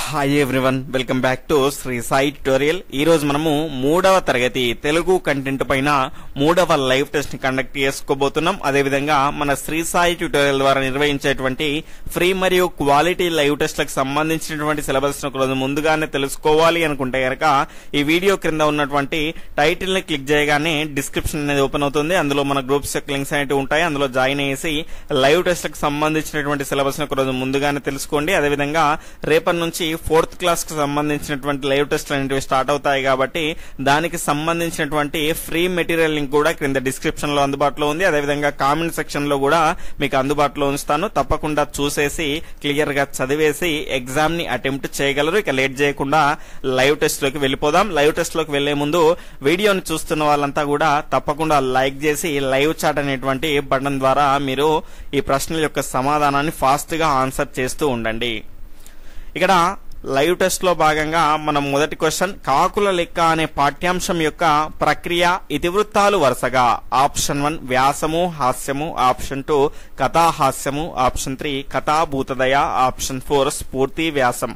hi everyone welcome back to Shri Sai tutorial ఈ రోజు మనము మూడవ తరగతి తెలుగు కంటెంట్ పైన మూడవ లైవ్ టెస్ట్ ని కండక్ట్ చేసుకోబోతున్నాం అదేవిధంగా మన శ్రీ సాయి ట్యూటోరియల్ ద్వారా నిర్వహించేటువంటి ఫ్రీ మరియు క్వాలిటీ లైవ్ టెస్ట్లకు సంబంధించినటువంటి సిలబస్ ను కొంచెం ముందుగానే తెలుసుకోవాలి అనుకుంటే గనక ఈ వీడియో క్రింద ఉన్నటువంటి టైటిల్ ని క్లిక్ చేయగానే డిస్క్రిప్షన్ అనేది ఓపెన్ అవుతుంది అందులో మన గ్రూప్స్ యొక్క లింక్స్ అనేవి ఉంటాయి అందులో జాయిన్ అయ్యేసి లైవ్ టెస్ట్లకు సంబంధించినటువంటి సిలబస్ ను కొంచెం ముందుగానే తెలుసుకోండి అదేవిధంగా రేపటి నుంచి ఫోర్త్ క్లాస్ కు సంబంధించినటువంటి లైవ్ టెస్ట్లు అనేవి స్టార్ట్ అవుతాయి కాబట్టి దానికి సంబంధించినటువంటి ఫ్రీ మెటీరియల్ లింక్ కూడా క్రింద డిస్క్రిప్షన్ లో అందుబాటులో ఉంది అదేవిధంగా కామెంట్ సెక్షన్ లో కూడా మీకు అందుబాటులో ఉంచుతాను తప్పకుండా చూసేసి క్లియర్ గా చదివేసి ఎగ్జామ్ ని అటెంప్ట్ చేయగలరు ఇక లేట్ చేయకుండా లైవ్ టెస్ట్ లోకి వెళ్ళిపోదాం లైవ్ టెస్ట్ లోకి వెళ్లే ముందు వీడియోని చూస్తున్న వాళ్ళంతా కూడా తప్పకుండా లైక్ చేసి లైవ్ చాట్ అనేటువంటి బటన్ ద్వారా మీరు ఈ ప్రశ్నల యొక్క సమాధానాన్ని ఫాస్ట్ గా ఆన్సర్ చేస్తూ ఉండండి ఇక్కడ లైవ్ టెస్ట్ లో భాగంగా మనం మొదటి క్వశ్చన్ కాకుల లెక్క అనే పాఠ్యాంశం యొక్క ప్రక్రియ ఇతివృత్తాలు వరుసగా ఆప్షన్ వన్ వ్యాసము హాస్యము ఆప్షన్ టూ కథాహాస్యము ఆప్షన్ త్రీ కథాభూతదయ ఆప్షన్ ఫోర్ స్ఫూర్తి వ్యాసం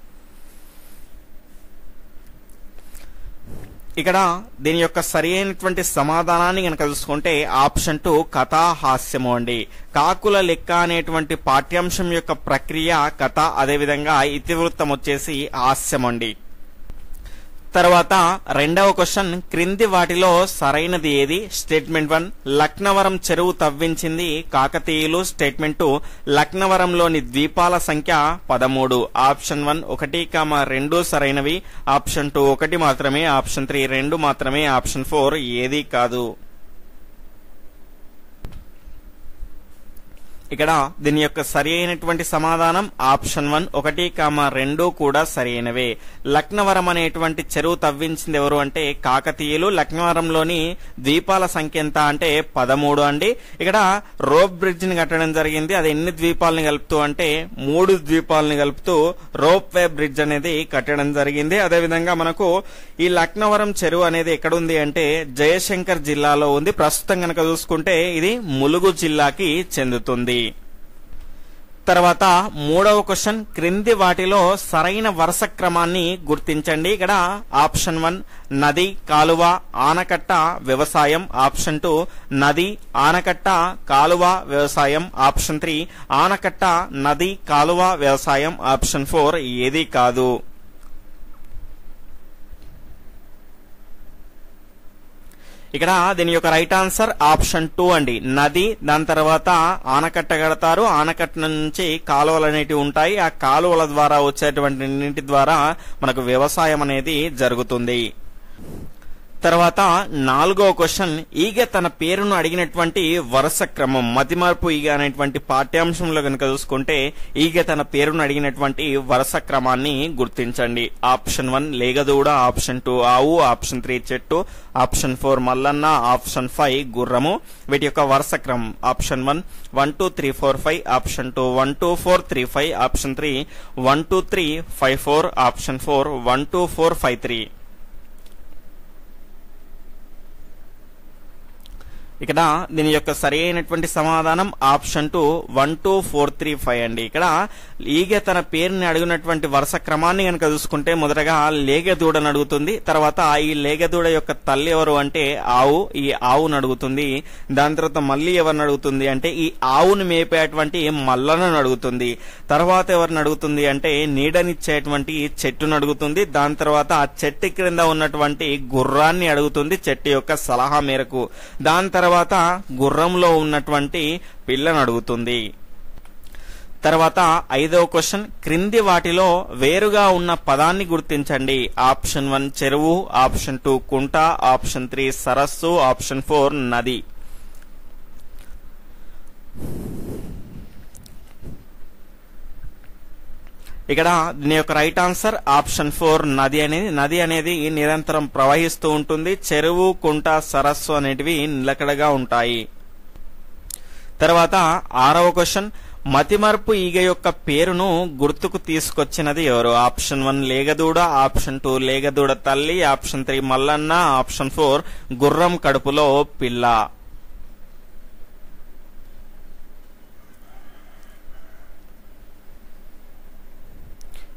ఇక్కడ దీని యొక్క సరి అయినటువంటి సమాధానాన్ని కనుక చూసుకుంటే ఆప్షన్ టూ కథాహాస్యము అండి కాకుల లెక్క అనేటువంటి పాఠ్యాంశం యొక్క ప్రక్రియ కథ అదేవిధంగా ఇతివృత్తం వచ్చేసి హాస్యం అండి తర్వాత రెండవ క్వశ్చన్ క్రింది వాటిలో సరైనది ఏది స్టేట్మెంట్ వన్ లక్నవరం చెరువు తవ్వించింది కాకతీయులు స్టేట్మెంట్ టూ లక్నవరంలోని ద్వీపాల సంఖ్య పదమూడు ఆప్షన్ వన్ ఒకటి కామ రెండు సరైనవి ఆప్షన్ టూ ఒకటి మాత్రమే ఆప్షన్ త్రీ రెండు మాత్రమే ఆప్షన్ ఫోర్ ఏది కాదు ఇక్కడ దీని యొక్క సరి అయినటువంటి సమాధానం ఆప్షన్ వన్ ఒకటి కామ రెండు కూడా సరి అయినవే లక్నవరం అనేటువంటి చెరువు తవ్వించింది ఎవరు అంటే కాకతీయులు లక్నవరంలోని ద్వీపాల సంఖ్య ఎంత అంటే పదమూడు అండి ఇక్కడ రోప్ బ్రిడ్జ్ ని కట్టడం జరిగింది అది ఎన్ని ద్వీపాలని కలుపుతూ అంటే మూడు ద్వీపాలని కలుపుతూ రోప్ వే బ్రిడ్జ్ అనేది కట్టడం జరిగింది అదేవిధంగా మనకు ఈ లక్నవరం చెరువు అనేది ఎక్కడ ఉంది అంటే జయశంకర్ జిల్లాలో ఉంది ప్రస్తుతం కనుక చూసుకుంటే ఇది ములుగు జిల్లాకి చెందుతుంది తర్వాత మూడవ క్వశ్చన్ క్రింది వాటిలో సరైన వరుస క్రమాన్ని గుర్తించండి ఇక్కడ ఆప్షన్ వన్ నది కాలువ ఆనకట్ట వ్యవసాయం ఆప్షన్ టూ నది ఆనకట్ట కాలువ వ్యవసాయం ఆప్షన్ త్రీ ఆనకట్ట నది కాలువ వ్యవసాయం ఆప్షన్ ఫోర్ ఏది కాదు ఇక్కడ దీని యొక్క రైట్ ఆన్సర్ ఆప్షన్ టూ అండి నది దాని తర్వాత ఆనకట్ట కడతారు ఆనకట్ట నుంచి కాలువలు అనేటివి ఉంటాయి ఆ కాలువల ద్వారా వచ్చేటువంటి నీటి ద్వారా మనకు వ్యవసాయం అనేది జరుగుతుంది తర్వాత నాలుగో క్వశ్చన్ ఈగ తన పేరును అడిగినటువంటి వరుస క్రమం మతిమార్పు ఈగ అనేటువంటి పాఠ్యాంశంలో కనుక చూసుకుంటే ఈగ తన పేరును అడిగినటువంటి వరుస క్రమాన్ని గుర్తించండి ఆప్షన్ వన్ లేగదూడ ఆప్షన్ టూ ఆవు ఆప్షన్ త్రీ చెట్టు option four Mallanna option five గుర్రము వీటి యొక్క వరుస క్రమం option one one two three four five option two one two four three five option three one two three five four option four one two four five three ఇక్కడ దీని యొక్క సరి అయినటువంటి సమాధానం option two one two four three five అండి ఇక్కడ ఈగ తన పేరుని అడిగినటువంటి వరుస క్రమాన్ని కనుక చూసుకుంటే మొదటగా లేగదూడని అడుగుతుంది తర్వాత ఈ లేగదూడ యొక్క తల్లి ఎవరు అంటే ఆవు ఈ ఆవును అడుగుతుంది దాని తర్వాత మళ్ళీ ఎవరిని అడుగుతుంది అంటే ఈ ఆవును మేపేటువంటి మల్లలను అడుగుతుంది తర్వాత ఎవరిని అడుగుతుంది అంటే నీడనిచ్చేటువంటి చెట్టును అడుగుతుంది దాని తర్వాత ఆ చెట్టు క్రింద ఉన్నటువంటి గుర్రాన్ని అడుగుతుంది చెట్టు యొక్క సలహా మేరకు దాని తర్వాత గుర్రంలో ఉన్నటువంటి పిల్లను అడుగుతుంది తర్వాత ఐదవ క్వశ్చన్ క్రింది వాటిలో వేరుగా ఉన్న పదాన్ని గుర్తించండి ఆప్షన్ వన్ చెరువు ఆప్షన్ టూ కుంట ఆప్షన్ త్రీ సరస్సు ఆప్షన్ ఫోర్ నది ఇక్కడ దీని యొక్క రైట్ ఆన్సర్ ఆప్షన్ ఫోర్ నది అనేది నది అనేది నిరంతరం ప్రవహిస్తూ ఉంటుంది చెరువు కుంట సరస్సు అనేటివి నిలకడగా ఉంటాయి తర్వాత ఆరవ క్వశ్చన్ మతిమరుపు ఈగ యొక్క పేరును గుర్తుకు తీసుకొచ్చినది ఎవరు ఆప్షన్ వన్ లేగదూడ ఆప్షన్ టూ లేగదూడ తల్లి option three Mallanna option four గుర్రం కడుపులో పిల్ల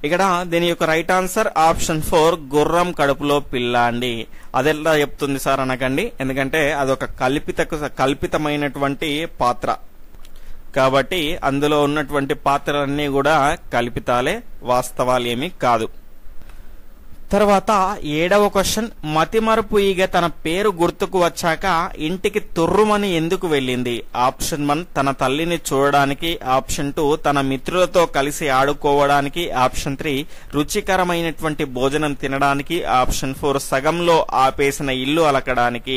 ఇక్కడ దీని యొక్క రైట్ ఆన్సర్ ఆప్షన్ ఫోర్ గుర్రం కడుపులో పిల్ల అండి అదెలా చెప్తుంది సార్ అనకండి ఎందుకంటే అదొక కల్పిత కల్పితమైనటువంటి పాత్ర కాబట్టి అందులో ఉన్నటువంటి పాత్రలన్నీ కూడా కల్పితాలే వాస్తవాలు ఏమీ కాదు తర్వాత ఏడవ క్వశ్చన్ మతిమరుపు ఈగ తన పేరు గుర్తుకు వచ్చాక ఇంటికి తుర్రుమని ఎందుకు వెళ్ళింది ఆప్షన్ వన్ తన తల్లిని చూడడానికి ఆప్షన్ టూ తన మిత్రులతో కలిసి ఆడుకోవడానికి ఆప్షన్ త్రీ రుచికరమైనటువంటి భోజనం తినడానికి ఆప్షన్ ఫోర్ సగంలో ఆపేసిన ఇల్లు అలకడానికి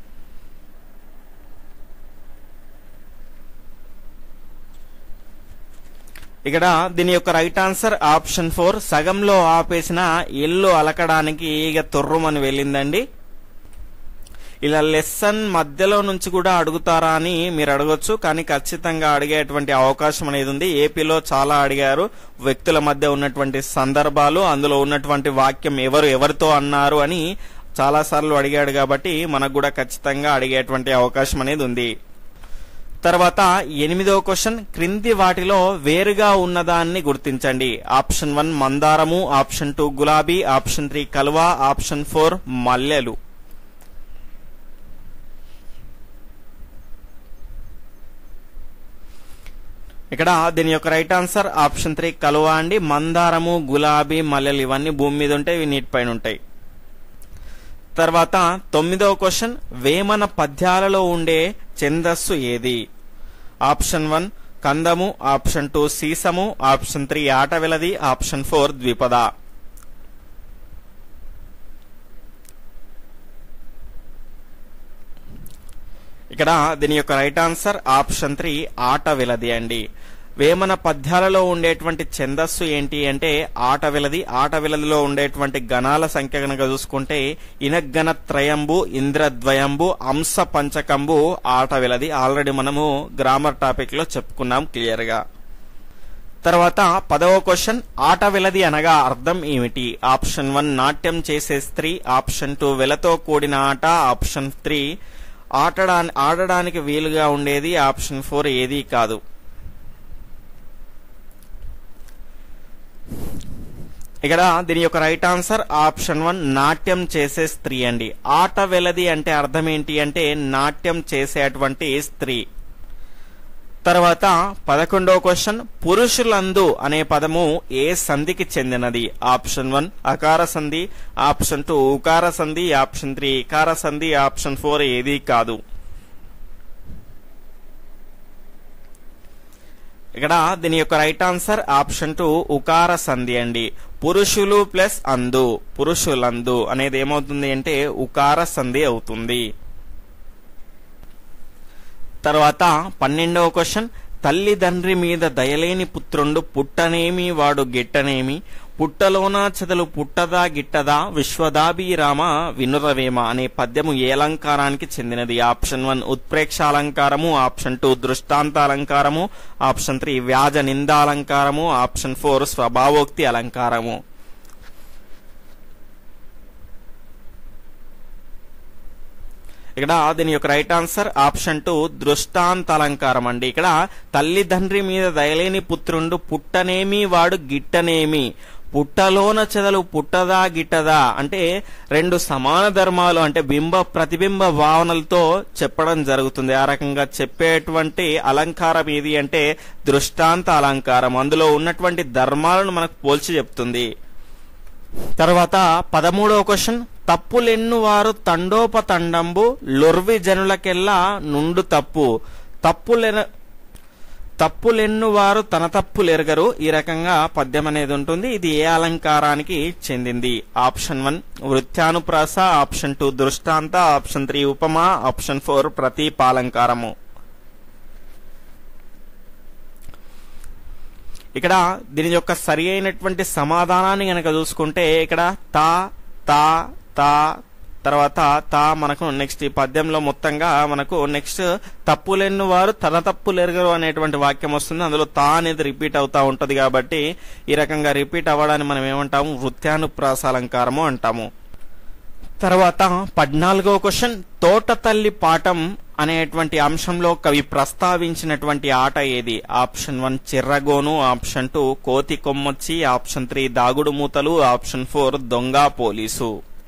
ఇక్కడ దీని యొక్క రైట్ ఆన్సర్ ఆప్షన్ ఫోర్ సగంలో ఆపేసిన ఇల్లు అలకడానికి ఈగ తుర్రుమని వెళ్ళిందండి ఇలా లెసన్ మధ్యలో నుంచి కూడా అడుగుతారా అని మీరు అడగొచ్చు కానీ ఖచ్చితంగా అడిగేటువంటి అవకాశం అనేది ఉంది ఏపీలో చాలా అడిగారు వ్యక్తుల మధ్య ఉన్నటువంటి సందర్భాలు అందులో ఉన్నటువంటి వాక్యం ఎవరు ఎవరితో అన్నారు అని చాలా సార్లు అడిగాడు కాబట్టి మనకు కూడా ఖచ్చితంగా అడిగేటువంటి అవకాశం అనేది ఉంది తర్వాత ఎనిమిదవ క్వశ్చన్ క్రింది వాటిలో వేరుగా ఉన్నదాన్ని గుర్తించండి ఆప్షన్ వన్ మందారము ఆప్షన్ టూ గులాబీ ఆప్షన్ త్రీ కలువ ఆప్షన్ ఫోర్ మల్లెలు ఇక్కడ దీని యొక్క రైట్ ఆన్సర్ ఆప్షన్ త్రీ కలువ అండి మందారము గులాబీ మల్లెలు ఇవన్నీ భూమి మీద ఉంటాయి ఇవి నీటిపైన ఉంటాయి తర్వాత తొమ్మిదవ క్వశ్చన్ వేమన పద్యాలలో ఉండే ఛందస్సు ఏది ఆప్షన్ వన్ కందము ఆప్షన్ టూ సీసము ఆప్షన్ త్రీ ఆటవెలది ఆప్షన్ ఫోర్ ద్విపద ఇక్కడ దీని యొక్క రైట్ ఆన్సర్ ఆప్షన్ త్రీ ఆట వెలది అండి వేమన పద్యాలలో ఉండేటువంటి ఛందస్సు ఏంటి అంటే ఆట వెలది ఆట వెలదిలో ఉండేటువంటి గణాల సంఖ్య కనుక చూసుకుంటే ఇనగణ త్రయంబు ఇంద్రద్వయంబు అంశ పంచకంబు ఆట వెలది ఆల్రెడీ మనము గ్రామర్ టాపిక్ లో చెప్పుకున్నాం క్లియర్ గా తర్వాత పదవ క్వశ్చన్ ఆట వెలది అనగా అర్థం ఏమిటి ఆప్షన్ వన్ నాట్యం చేసే స్త్రీ ఆప్షన్ టూ వెలతో కూడిన ఆట ఆప్షన్ త్రీ ఆటడా ఆడడానికి వీలుగా ఉండేది ఆప్షన్ ఫోర్ ఏదీ కాదు ఇక్కడ దీని యొక్క రైట్ ఆన్సర్ ఆప్షన్ వన్ నాట్యం చేసే స్త్రీ అండి ఆట వెలది అంటే అర్థం ఏంటి అంటే నాట్యం చేసేటువంటి స్త్రీ తర్వాత పదకొండవ క్వశ్చన్ పురుషులందు అనే పదము ఏ సంధికి చెందినది ఆప్షన్ వన్ అకార సంధి ఆప్షన్ టూ ఉకార సంధి ఆప్షన్ త్రీ ఇకార సంధి ఆప్షన్ ఫోర్ ఏదీ కాదు ఇక్కడ దీని యొక్క రైట్ ఆన్సర్ ఆప్షన్ టూ ఉకార సంధి అండి పురుషులు ప్లస్ అందు పురుషులందు అనేది ఏమవుతుంది అంటే ఉకార సంధి అవుతుంది తర్వాత పన్నెండవ క్వశ్చన్ తల్లిదండ్రి మీద దయలేని పుత్రుండు పుట్టనేమి వాడు గిట్టనేమి పుట్టలోన చెదలు పుట్టదా గిట్టదా విశ్వదాభిరామ వినురవేమ అనే పద్యము ఏ అలంకారానికి చెందినది ఆప్షన్ వన్ ఉత్ప్రేక్ష అలంకారము ఆప్షన్ టూ దృష్టాంత అలంకారము ఆప్షన్ త్రీ వ్యాజ నిందాలంకారము ఆప్షన్ ఫోర్ స్వభావోక్తి అలంకారము ఇక్కడ దీని యొక్క రైట్ ఆన్సర్ ఆప్షన్ టూ దృష్టాంత అలంకారం అండి ఇక్కడ తల్లిదండ్రి మీద దయలేని పుత్రుండు పుట్టనేమి వాడు గిట్టనేమి పుట్టలోన చెదలు పుట్టదా గిట్టదా అంటే రెండు సమాన ధర్మాలు అంటే బింబ ప్రతిబింబ భావనలతో చెప్పడం జరుగుతుంది ఆ రకంగా చెప్పేటువంటి అలంకారం ఏది అంటే దృష్టాంత అలంకారం అందులో ఉన్నటువంటి ధర్మాలను మనకు పోల్చి చెప్తుంది తర్వాత పదమూడవ క్వశ్చన్ తప్పులెన్ను వారు తండోపతండంబు లొర్వి జనులకెల్లా నుండు తప్పు తప్పులెన తప్పులెన్ను వారు తన తప్పులెరగరు ఈ రకంగా పద్యం అనేది ఉంటుంది ఇది ఏ అలంకారానికి చెందింది ఆప్షన్ వన్ వృత్యానుప్రాస ఆప్షన్ టూ దృష్టాంత ఆప్షన్ త్రీ ఉపమా ఆప్షన్ ఫోర్ ప్రతీపాలంకారము ఇక్కడ దీని యొక్క సరి అయినటువంటి సమాధానాన్ని గనక చూసుకుంటే ఇక్కడ తా తా తా తర్వాత తా మనకు నెక్స్ట్ ఈ పద్యంలో మొత్తంగా మనకు నెక్స్ట్ తప్పులెన్ను వారు తన తప్పులు ఎరగరు అనేటువంటి వాక్యం వస్తుంది అందులో తా అనేది రిపీట్ అవుతా ఉంటది కాబట్టి ఈ రకంగా రిపీట్ అవ్వడాన్ని మనం ఏమంటాము వృత్యానుప్రాస అలంకారము అంటాము తర్వాత పద్నాలుగో క్వశ్చన్ తోట తల్లి పాఠం అనేటువంటి అంశంలో కవి ప్రస్తావించినటువంటి ఆట ఏది ఆప్షన్ వన్ చిర్రగోను ఆప్షన్ టూ కోతి కొమ్మొచ్చి ఆప్షన్ త్రీ దాగుడు మూతలు ఆప్షన్ ఫోర్ దొంగ పోలీసు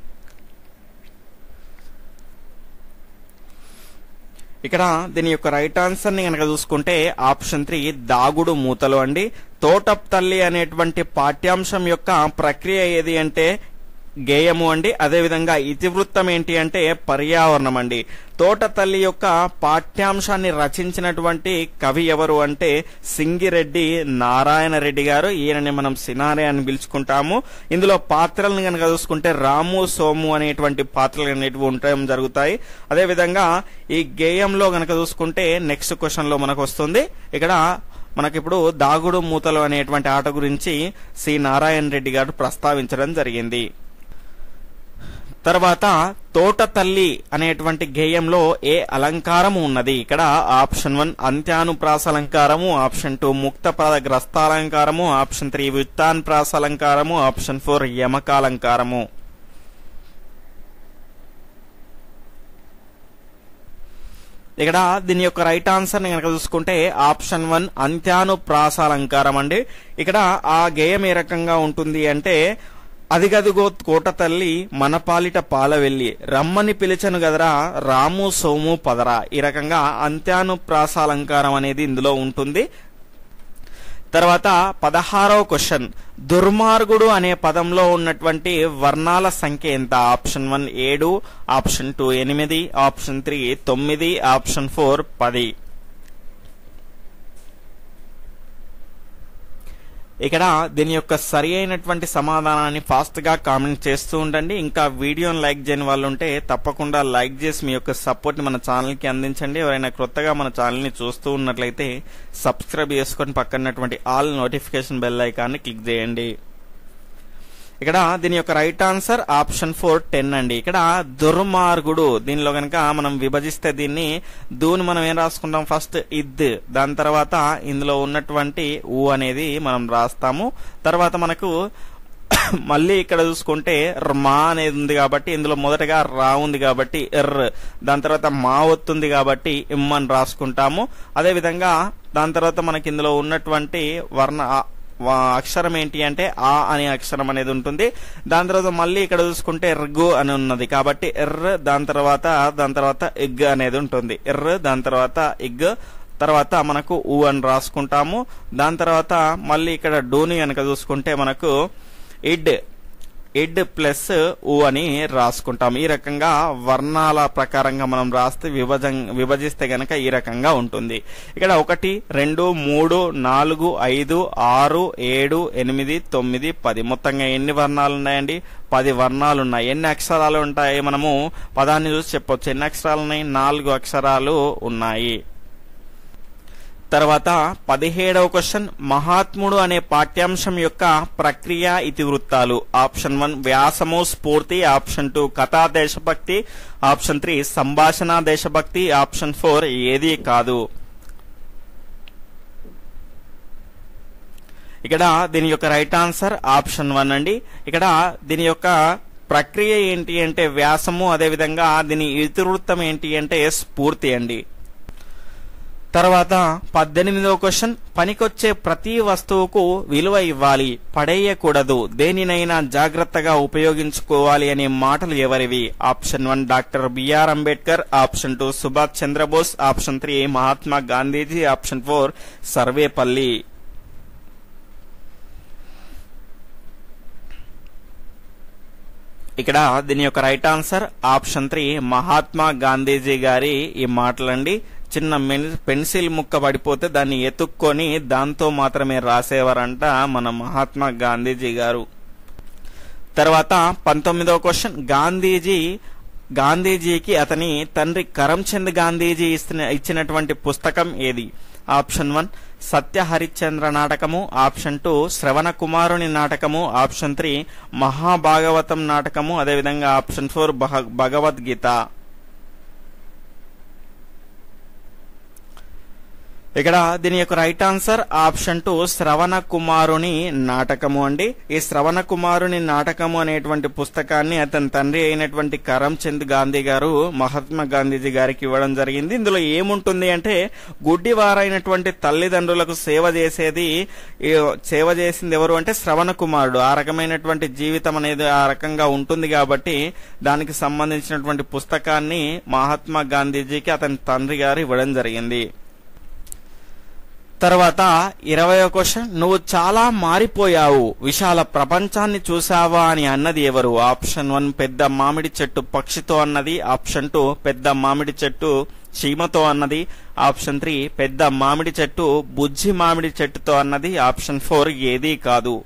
ఇక్కడ దీని యొక్క రైట్ ఆన్సర్ ని కనుక చూసుకుంటే ఆప్షన్ త్రీ దాగుడు మూతలు అండి తోటప్ తల్లి అనేటువంటి పాఠ్యాంశం యొక్క ప్రక్రియ ఏది అంటే గేయము అండి అదేవిధంగా ఇతివృత్తం ఏంటి అంటే పర్యావరణం అండి తోట తల్లి యొక్క పాఠ్యాంశాన్ని రచించినటువంటి కవి ఎవరు అంటే సింగిరెడ్డి నారాయణ రెడ్డి గారు ఈయనని మనం సినారే అని పిలుచుకుంటాము ఇందులో పాత్రలను కనుక చూసుకుంటే రాము సోము అనేటువంటి పాత్రలు అనేటివి ఉండటం జరుగుతాయి అదేవిధంగా ఈ గేయంలో కనుక చూసుకుంటే నెక్స్ట్ క్వశ్చన్ లో మనకు వస్తుంది ఇక్కడ మనకిప్పుడు దాగుడు మూతలు అనేటువంటి ఆట గురించి సి నారాయణ రెడ్డి గారు ప్రస్తావించడం జరిగింది తర్వాత తోట తల్లి అనేటువంటి గేయంలో ఏ అలంకారము ఉన్నది ఇక్కడ ఆప్షన్ వన్ అంత్యానుప్రాస అలంకారము ఆప్షన్ టూ ముక్త పద గ్రస్తాలంకారము ఆప్షన్ త్రీ విత్తాన్ప్రాస అలంకారము ఆప్షన్ ఫోర్ యమకాలంకారము ఇక్కడ దీని యొక్క రైట్ ఆన్సర్ ని కనుక చూసుకుంటే ఆప్షన్ వన్ అంత్యానుప్రాస అలంకారం అండి ఇక్కడ ఆ గేయం ఏ రకంగా ఉంటుంది అంటే అదిగదిగో కోట తల్లి మన పాలిట పాల వెళ్ళి రమ్మని పిలిచను గదరా రాము సోము పదరా ఈ రకంగా అంత్యానుప్రాస అలంకారం అనేది ఇందులో ఉంటుంది తర్వాత పదహారవ క్వశ్చన్ దుర్మార్గుడు అనే పదంలో ఉన్నటువంటి వర్ణాల సంఖ్య ఎంత ఆప్షన్ వన్ ఏడు ఆప్షన్ టూ ఎనిమిది ఆప్షన్ త్రీ తొమ్మిది ఆప్షన్ ఫోర్ పది ఇక్కడ దీని యొక్క సరి అయినటువంటి సమాధానాన్ని ఫాస్ట్ గా కామెంట్ చేస్తూ ఉండండి ఇంకా వీడియోని లైక్ చేయని వాళ్ళు ఉంటే తప్పకుండా లైక్ చేసి మీ యొక్క సపోర్ట్ ని మన ఛానల్ కి అందించండి ఎవరైనా క్రొత్తగా మన ఛానల్ ని చూస్తూ ఉన్నట్లయితే సబ్స్క్రైబ్ చేసుకొని పక్కనటువంటి ఆల్ నోటిఫికేషన్ బెల్ ఐకాన్ని క్లిక్ చేయండి ఇక్కడ దీని యొక్క right answer option four ten అండి ఇక్కడ దుర్మార్గుడు దీనిలో కనుక మనం విభజిస్తే దీన్ని దూని మనం ఏం రాసుకుంటాం ఫస్ట్ ఇద్ దాని తర్వాత ఇందులో ఉన్నటువంటి ఊ అనేది మనం రాస్తాము తర్వాత మనకు మళ్ళీ ఇక్కడ చూసుకుంటే మా అనేది ఉంది కాబట్టి ఇందులో మొదటగా రా ఉంది కాబట్టి ఎర్ర దాని తర్వాత మా ఒత్తుంది కాబట్టి ఇమ్ అని రాసుకుంటాము అదేవిధంగా దాని తర్వాత మనకి ఇందులో ఉన్నటువంటి వర్ణ అక్షరం ఏంటి అంటే ఆ అనే అక్షరం అనేది ఉంటుంది దాని తర్వాత మళ్ళీ ఇక్కడ చూసుకుంటే ఎర్గు అని ఉన్నది కాబట్టి ఎర్ర దాని తర్వాత దాని తర్వాత ఎగ్ అనేది ఉంటుంది ఎర్ర దాని తర్వాత ఎగ్ తర్వాత మనకు ఊ అని రాసుకుంటాము దాని తర్వాత మళ్ళీ ఇక్కడ డూని కనుక చూసుకుంటే మనకు ఇడ్ ఇడ్ ప్లస్ ఊ అని రాసుకుంటాం ఈ రకంగా వర్ణాల ప్రకారంగా మనం రాస్తే విభజ విభజిస్తే గనక ఈ రకంగా ఉంటుంది ఇక్కడ ఒకటి రెండు మూడు నాలుగు ఐదు ఆరు ఏడు ఎనిమిది తొమ్మిది పది మొత్తంగా ఎన్ని వర్ణాలు ఉన్నాయండి పది వర్ణాలు ఉన్నాయి ఎన్ని అక్షరాలు ఉంటాయి మనము పదాన్ని చూసి చెప్పొచ్చు ఎన్ని అక్షరాలు ఉన్నాయి నాలుగు అక్షరాలు ఉన్నాయి తర్వాత పదిహేడవ క్వశ్చన్ మహాత్ముడు అనే పాఠ్యాంశం యొక్క ప్రక్రియ ఇతివృత్తాలు ఆప్షన్ వన్ వ్యాసము స్ఫూర్తి ఆప్షన్ టూ కథా దేశభక్తి ఆప్షన్ త్రీ సంభాషణ దేశభక్తి ఆప్షన్ ఫోర్ ఏది కాదు ఇక్కడ దీని యొక్క రైట్ ఆన్సర్ ఆప్షన్ వన్ అండి ఇక్కడ దీని యొక్క ప్రక్రియ ఏంటి అంటే వ్యాసము అదేవిధంగా దీని ఇతివృత్తం ఏంటి అంటే స్ఫూర్తి అండి తర్వాత పద్దెనిమిదవ క్వశ్చన్ పనికొచ్చే ప్రతి వస్తువుకు విలువ ఇవ్వాలి పడేయకూడదు దేనినైనా జాగ్రత్తగా ఉపయోగించుకోవాలి అనే మాటలు ఎవరివి option one doctor BR Ambedkar option two Subhash Chandrabose option three Mahatma Gandhiji option four Sarvepalli ఇక్కడ దీని యొక్క right answer option three Mahatma Gandhiji గారి ఈ మాటలండి చిన్న పెన్సిల్ ముక్క పడిపోతే దాన్ని ఎతుక్కొని దాంతో మాత్రమే రాసేవారంట మన మహాత్మా గాంధీజీ గారు తర్వాత పంతొమ్మిదవ క్వశ్చన్ గాంధీజీ గాంధీజీకి అతని తండ్రి కరంచంద్ గాంధీజీ ఇచ్చినటువంటి పుస్తకం ఏది ఆప్షన్ వన్ సత్య హరిశ్చంద్ర నాటకము ఆప్షన్ టూ శ్రవణ కుమారుని నాటకము ఆప్షన్ త్రీ మహాభాగవతం నాటకము అదేవిధంగా ఆప్షన్ ఫోర్ భగవద్గీత ఇక్కడ దీని యొక్క రైట్ ఆన్సర్ ఆప్షన్ టూ శ్రవణ కుమారుని నాటకము అండి ఈ శ్రవణ కుమారుని నాటకము అనేటువంటి పుస్తకాన్ని అతని తండ్రి అయినటువంటి కరంచంద్ గాంధీ గారు మహాత్మా గాంధీజీ గారికి ఇవ్వడం జరిగింది ఇందులో ఏముంటుంది అంటే గుడ్డివారైనటువంటి తల్లిదండ్రులకు సేవ చేసేది ఈ సేవ చేసింది ఎవరు అంటే శ్రవణ కుమారుడు ఆ రకమైనటువంటి జీవితం అనేది ఆ రకంగా ఉంటుంది కాబట్టి దానికి సంబంధించినటువంటి పుస్తకాన్ని మహాత్మా గాంధీజీకి అతని తండ్రి గారు ఇవ్వడం జరిగింది తర్వాత ఇరవయో క్వశ్చన్ నువ్వు చాలా మారిపోయావు విశాల ప్రపంచాన్ని చూసావా అని అన్నది ఎవరు ఆప్షన్ వన్ పెద్ద మామిడి చెట్టు పక్షితో అన్నది ఆప్షన్ టూ పెద్ద మామిడి చెట్టు చీమతో అన్నది ఆప్షన్ త్రీ పెద్ద మామిడి చెట్టు బుజ్జి మామిడి చెట్టుతో అన్నది ఆప్షన్ ఫోర్ ఏదీ కాదు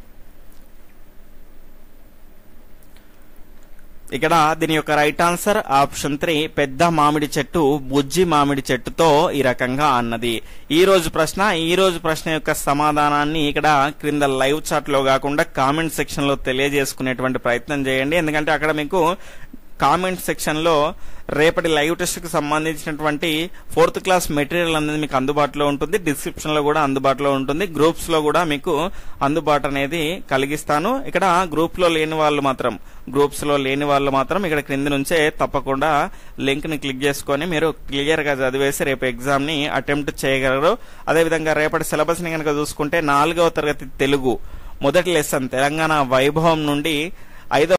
ఇక్కడ దీని యొక్క రైట్ ఆన్సర్ ఆప్షన్ త్రీ పెద్ద మామిడి చెట్టు బుజ్జి మామిడి చెట్టుతో ఈ రకంగా అన్నది ఈ రోజు ప్రశ్న ఈ రోజు ప్రశ్న యొక్క సమాధానాన్ని ఇక్కడ క్రింద లైవ్ చాట్ లో కాకుండా కామెంట్ సెక్షన్ లో తెలియజేసుకునేటువంటి ప్రయత్నం చేయండి ఎందుకంటే అక్కడ మీకు కామెంట్ సెక్షన్ లో రేపటి లైవ్ టెస్ట్ కు సంబంధించినటువంటి ఫోర్త్ క్లాస్ మెటీరియల్ అనేది మీకు అందుబాటులో ఉంటుంది డిస్క్రిప్షన్ లో కూడా అందుబాటులో ఉంటుంది గ్రూప్స్ లో కూడా మీకు అందుబాటు అనేది కలిగిస్తాను ఇక్కడ గ్రూప్ లో లేని వాళ్ళు మాత్రం గ్రూప్స్ లో లేని వాళ్ళు మాత్రం ఇక్కడ క్రింది నుంచే తప్పకుండా లింక్ ని క్లిక్ చేసుకొని మీరు క్లియర్ గా చదివేసి రేపు ఎగ్జామ్ ని అటెంప్ట్ చేయగలరు అదేవిధంగా రేపటి సిలబస్ ని కనుక చూసుకుంటే నాలుగవ తరగతి తెలుగు మొదటి లెసన్ తెలంగాణ వైభవం నుండి ఐదవ